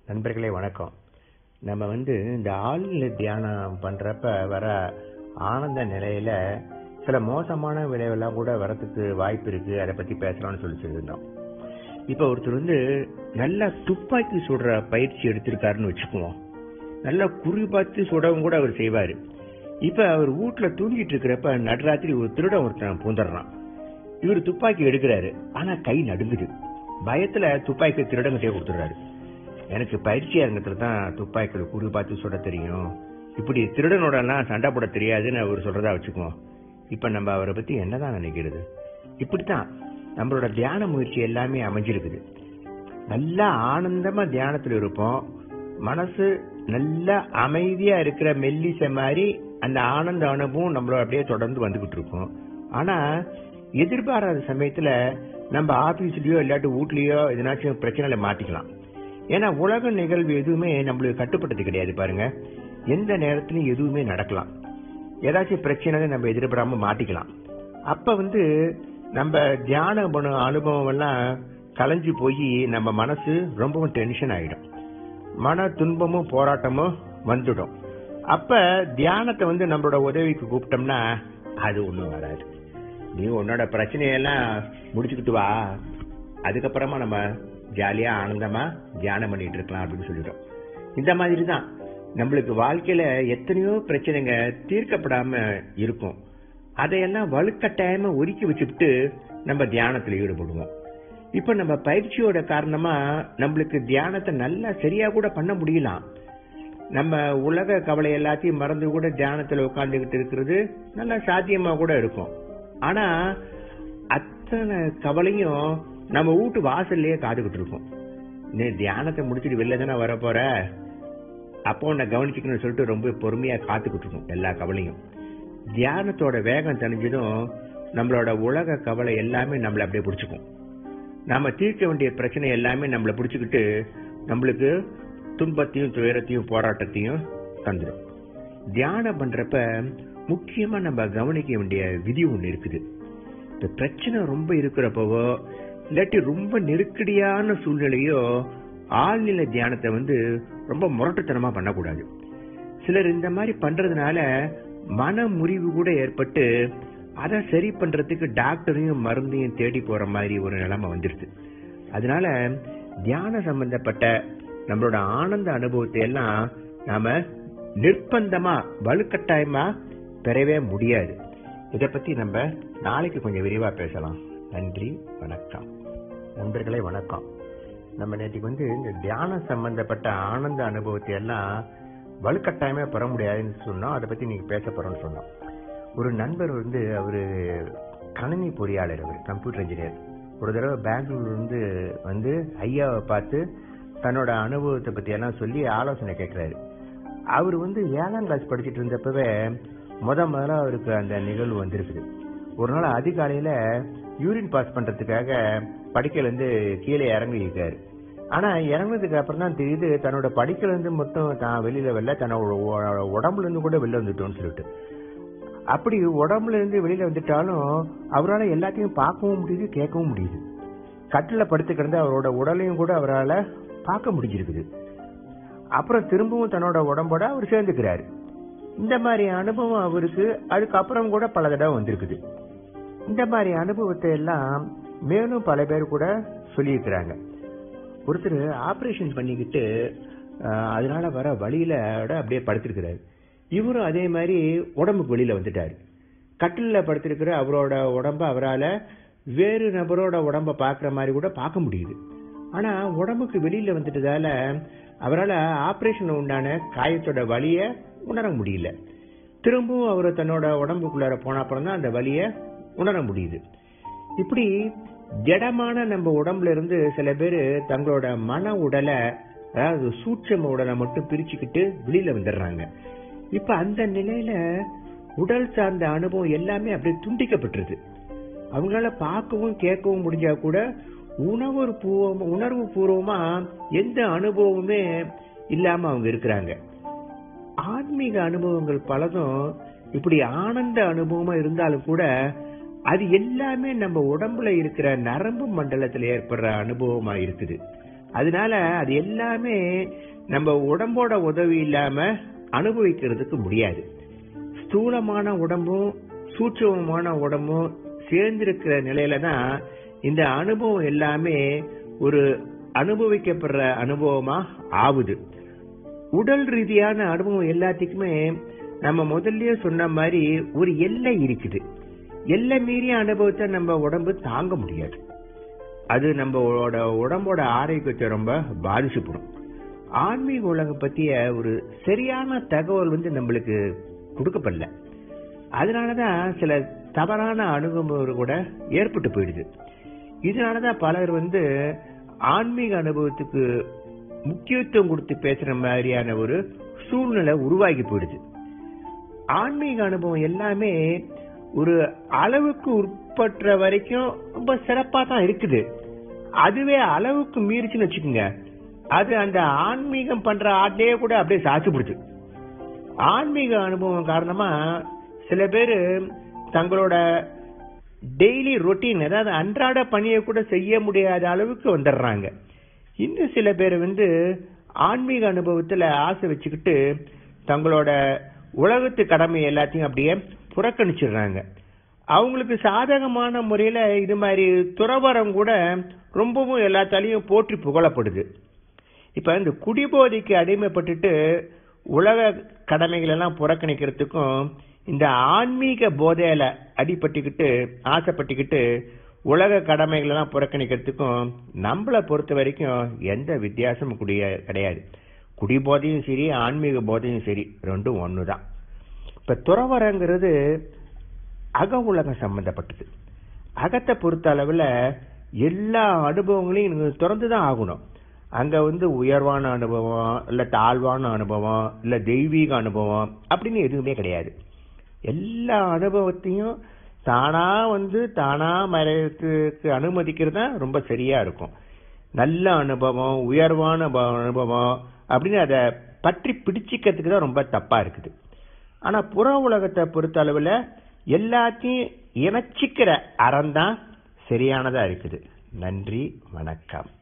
நண்பர்களே வணக்கம் நம்ம வந்து இந்த ஆழ்நிலை தியானம் பண்றப்ப வர ஆனந்த நிலையில சில மோசமான விளைவெல்லாம் கூட வரத்துக்கு வாய்ப்பு இருக்கு அதை பத்தி பேசலாம்னு சொல்லி சொல்லியிருந்தோம் இப்ப ஒருத்தர் வந்து நல்லா துப்பாக்கி சுடுற பயிற்சி எடுத்திருக்காருன்னு வச்சுக்குவோம் நல்லா குறி பார்த்து சுடவும் கூட அவர் செய்வாரு இப்ப அவர் வீட்டுல தூங்கிட்டு இருக்கிறப்ப நடுராத்திரி ஒரு திருடன் ஒருத்தன் பூந்துடுறான் இவர் துப்பாக்கி எடுக்கிறாரு ஆனா கை நடுங்குது பயத்துல துப்பாக்கி திருடங்கிட்டே கொடுத்துடுறாரு எனக்கு பயிற்சி அரங்கத்துல தான் துப்பாக்கியில குறி பார்த்து சுட தெரியும் இப்படி திருடனோடலாம் சண்டை போட தெரியாதுன்னு அவர் சொல்றதா வச்சுக்குவோம் இப்ப நம்ம அவரை பத்தி என்னதான் நினைக்கிறது இப்படித்தான் நம்மளோட தியான முயற்சி எல்லாமே அமைஞ்சிருக்குது நல்லா ஆனந்தமா தியானத்துல இருப்போம் மனசு நல்ல அமைதியா இருக்கிற மெல்லிச மாதிரி அந்த ஆனந்த அனுபவம் நம்மள அப்படியே தொடர்ந்து வந்துகிட்டு இருக்கும் ஆனா எதிர்பாராத சமயத்துல நம்ம ஆபீஸ்லயோ இல்லாட்டி வீட்லயோ எதனாச்சும் பிரச்சனையில மாட்டிக்கலாம் ஏன்னா உலக நிகழ்வு எதுவுமே நம்மளுக்கு கட்டுப்பட்டது கிடையாது பாருங்க எந்த நேரத்திலும் எதுவுமே நடக்கலாம் ஏதாச்சும் பிரச்சனை நம்ம எதிர்பாராம மாட்டிக்கலாம் அப்ப வந்து நம்ம தியான பண்ண அனுபவம் எல்லாம் கலைஞ்சு போய் நம்ம மனசு ரொம்பவும் டென்ஷன் ஆயிடும் மன துன்பமும் போராட்டமும் வந்துடும் அப்ப தியானத்தை வந்து நம்மளோட உதவிக்கு கூப்பிட்டோம்னா அது ஒண்ணும் வராது நீ உன்னோட பிரச்சனையெல்லாம் முடிச்சுக்கிட்டு வா அதுக்கப்புறமா நம்ம ஜாலியா ஆனந்தமா தியானம் பண்ணிட்டு இருக்கலாம் அப்படின்னு சொல்லிடும் இந்த மாதிரி தான் நம்மளுக்கு வாழ்க்கையில எத்தனையோ பிரச்சனைங்க தீர்க்கப்படாம இருக்கும் அதையெல்லாம் வலுக்கட்டாயமா ஒதுக்கி வச்சுக்கிட்டு நம்ம தியானத்துல ஈடுபடுவோம் இப்ப நம்ம பயிற்சியோட காரணமா நம்மளுக்கு தியானத்தை நல்லா சரியா கூட பண்ண முடியலாம் நம்ம உலக கவலை எல்லாத்தையும் மறந்து கூட தியானத்துல உட்கார்ந்துகிட்டு இருக்கிறது நல்லா சாத்தியமா கூட இருக்கும் ஆனா அத்தனை கவலையும் நம்ம வீட்டு வாசல்லையே காத்துக்கிட்டு இருக்கோம் நீ தியானத்தை முடிச்சுட்டு வெளில தானே வர போற அப்போ உன்னை கவனிச்சுக்கணும்னு சொல்லிட்டு ரொம்ப பொறுமையா காத்துக்கிட்டு இருக்கும் எல்லா கவலையும் தியானத்தோட வேகம் தெரிஞ்சதும் நம்மளோட உலக கவலை எல்லாமே நம்மள அப்படியே பிடிச்சுக்கும் நாம தீர்க்க வேண்டிய பிரச்சனை எல்லாமே நம்மள பிடிச்சுக்கிட்டு நம்மளுக்கு துன்பத்தையும் துயரத்தையும் போராட்டத்தையும் தந்துடும் தியானம் பண்றப்ப முக்கியமா நம்ம கவனிக்க வேண்டிய விதி ஒண்ணு இருக்குது இந்த பிரச்சனை ரொம்ப இருக்கிறப்பவோ இல்லாட்டி ரொம்ப நெருக்கடியான சூழ்நிலையோ ஆழ்நிலை தியானத்தை வந்து ரொம்ப முரட்டுத்தனமா பண்ணக்கூடாது சிலர் இந்த மாதிரி பண்றதுனால மன முறிவு கூட ஏற்பட்டு அதை சரி பண்றதுக்கு டாக்டரையும் மருந்தையும் தேடி போற மாதிரி ஒரு நிலைமை வந்துருது அதனால தியான சம்பந்தப்பட்ட நம்மளோட ஆனந்த அனுபவத்தை எல்லாம் நாம நிர்பந்தமா வலுக்கட்டாயமா பெறவே முடியாது இத பத்தி நம்ம நாளைக்கு கொஞ்சம் விரிவா பேசலாம் நன்றி வணக்கம் நண்பர்களே வணக்கம் நம்ம நேற்றுக்கு வந்து இந்த தியானம் சம்பந்தப்பட்ட ஆனந்த அனுபவத்தை எல்லாம் வலுக்கட்டாயமே பெற முடியாதுன்னு சொன்னோம் அதை பத்தி நீங்க பேச போறோம்னு சொன்னோம் ஒரு நண்பர் வந்து அவரு கணினி பொறியாளர் அவர் கம்ப்யூட்டர் இன்ஜினியர் ஒரு தடவை பெங்களூர்ல இருந்து வந்து ஐயாவை பார்த்து தன்னோட அனுபவத்தை பத்தி எல்லாம் சொல்லி ஆலோசனை கேட்கிறாரு அவர் வந்து ஏழாம் கிளாஸ் படிச்சுட்டு இருந்தப்பவே முத முதல்ல அவருக்கு அந்த நிகழ்வு வந்திருக்குது ஒரு நாள் அதிகாலையில யூரின் பாஸ் பண்றதுக்காக படிக்கல இருந்து கீழே இறங்கி இருக்காரு ஆனா இறங்குனதுக்கு அப்புறம் தான் தெரியுது தன்னோட படிக்கல இருந்து மட்டும் தான் வெளியில வரல தன்னோட உ- உடம்புல இருந்து கூட வெளில வந்துட்டோம்னு சொல்லிட்டு அப்படி உடம்புல இருந்து வெளியில வந்துட்டாலும் அவரால் எல்லாத்தையும் பார்க்கவும் முடியுது கேட்கவும் முடியுது கட்டில படுத்து கிடந்து அவரோட உடலையும் கூட அவரால் பார்க்க முடிஞ்சிருக்குது அப்புறம் திரும்பவும் தன்னோட உடம்போட அவர் சேர்ந்துக்கிறாரு இந்த மாதிரி அனுபவம் அவருக்கு அதுக்கப்புறம் கூட பல தடவை வந்திருக்குது இந்த மாதிரி அனுபவத்தை எல்லாம் மேலும் பல பேர் கூட சொல்லியிருக்கிறாங்க ஒருத்தர் ஆபரேஷன் பண்ணிக்கிட்டு ஆஹ், அதனால வர வழியில அப்படியே படுத்திருக்கிறாரு இவரும் அதே மாதிரி உடம்புக்கு வெளியில வந்துட்டாரு கட்டில படுத்திருக்கிற அவரோட உடம்ப அவரால வேறு நபரோட உடம்ப பார்க்குற மாதிரி கூட பார்க்க முடியுது ஆனா உடம்புக்கு வெளியில வந்துட்டதால அவரால் ஆபரேஷன் உண்டான காயத்தோட வலிய உணர முடியல திரும்பவும் அவர் தன்னோட உடம்புக்குள்ளார போன அப்புறம் தான் அந்த வலிய உணர முடியுது இப்படி ஜடமான நம்ம உடம்புல இருந்து சில பேர் தங்களோட மன உடலை அதாவது சூட்சம உடலை மட்டும் பிரிச்சுக்கிட்டு வெளியில வந்துடுறாங்க இப்ப அந்த நிலையில உடல் சார்ந்த அனுபவம் எல்லாமே அப்படியே துண்டிக்கப்பட்டிருது அவங்களால பார்க்கவும் கேட்கவும் முடிஞ்சா கூட உணவு பூர்வமா உணர்வு பூர்வமா எந்த அனுபவமுமே இல்லாம அவங்க இருக்கிறாங்க ஆன்மீக அனுபவங்கள் பலதும் இப்படி ஆனந்த அனுபவமா இருந்தாலும் கூட அது எல்லாமே நம்ம உடம்புல இருக்கிற நரம்பு மண்டலத்துல ஏற்படுற அனுபவமா இருக்குது அதனால அது எல்லாமே நம்ம உடம்போட உதவி இல்லாம அனுபவிக்கிறதுக்கு முடியாது ஸ்தூலமான உடம்பும் சூட்சமமான உடம்பும் சேர்ந்திருக்கிற நிலையில தான் இந்த அனுபவம் எல்லாமே ஒரு அனுபவிக்கப்படுற அனுபவமா ஆகுது உடல் ரீதியான அனுபவம் எல்லாத்துக்குமே நம்ம முதல்லயே சொன்ன மாதிரி ஒரு எல்லை இருக்குது எல்லை மீறிய அனுபவத்தை நம்ம உடம்பு தாங்க முடியாது அது நம்மளோட உடம்போட ஆரோக்கியத்தை ரொம்ப பாதிச்சுப்படும் ஆன்மீக உலகம் பத்திய ஒரு சரியான தகவல் வந்து நம்மளுக்கு கொடுக்கப்படல அதனாலதான் சில தவறான அணுகுமுறை கூட ஏற்பட்டு போயிடுது இதனாலதான் பலர் வந்து ஆன்மீக அனுபவத்துக்கு முக்கியத்துவம் கொடுத்து பேசுற மாதிரியான ஒரு சூழ்நிலை உருவாகி போயிடுது ஆன்மீக அனுபவம் எல்லாமே ஒரு அளவுக்கு உட்பட்ட வரைக்கும் ரொம்ப சிறப்பா தான் இருக்குது அதுவே அளவுக்கு மீறிச்சுன்னு வச்சுக்கோங்க அது அந்த ஆன்மீகம் பண்ற ஆட்டையே கூட அப்படியே சாச்சு பிடிச்சு ஆன்மீக அனுபவம் காரணமா சில பேர் தங்களோட டெய்லி ரொட்டீன் அதாவது அன்றாட பணியை கூட செய்ய முடியாத அளவுக்கு வந்துடுறாங்க இன்னும் சில பேர் வந்து ஆன்மீக அனுபவத்துல ஆசை வச்சுக்கிட்டு தங்களோட உலகத்து கடமை எல்லாத்தையும் அப்படியே புறக்கணிச்சிடுறாங்க அவங்களுக்கு சாதகமான முறையில இது மாதிரி துறவரம் கூட ரொம்பவும் எல்லாத்தாலையும் போற்றி புகழப்படுது இப்ப இந்த குடிபோதைக்கு அடிமைப்பட்டுட்டு உலக கடமைகள் எல்லாம் புறக்கணிக்கிறதுக்கும் இந்த ஆன்மீக போதையில அடிபட்டுக்கிட்டு ஆசைப்பட்டுக்கிட்டு உலக கடமைகள் எல்லாம் புறக்கணிக்கிறதுக்கும் நம்மளை பொறுத்த வரைக்கும் எந்த வித்தியாசமும் குடிய கிடையாது குடிபோதையும் சரி ஆன்மீக போதையும் சரி ரெண்டும் ஒண்ணுதான் இப்ப துறவரங்கிறது அக உலகம் சம்பந்தப்பட்டது அகத்தை பொறுத்த அளவுல எல்லா அனுபவங்களையும் நீங்க திறந்துதான் ஆகணும் அங்க வந்து உயர்வான அனுபவம் இல்ல தாழ்வான அனுபவம் இல்ல தெய்வீக அனுபவம் அப்படின்னு எதுவுமே கிடையாது எல்லா அனுபவத்தையும் தானா வந்து தானா மறைக்கிறதுக்கு அனுமதிக்கிறது தான் ரொம்ப சரியா இருக்கும் நல்ல அனுபவம் உயர்வான ப- அனுபவம் அப்படின்னு அதை பற்றி பிடிச்சிக்கிறதுக்கு தான் ரொம்ப தப்பா இருக்குது ஆனா புற உலகத்தை பொறுத்த அளவுல எல்லாத்தையும் இணைச்சிக்கிற அறம் தான் சரியானதா இருக்குது நன்றி வணக்கம்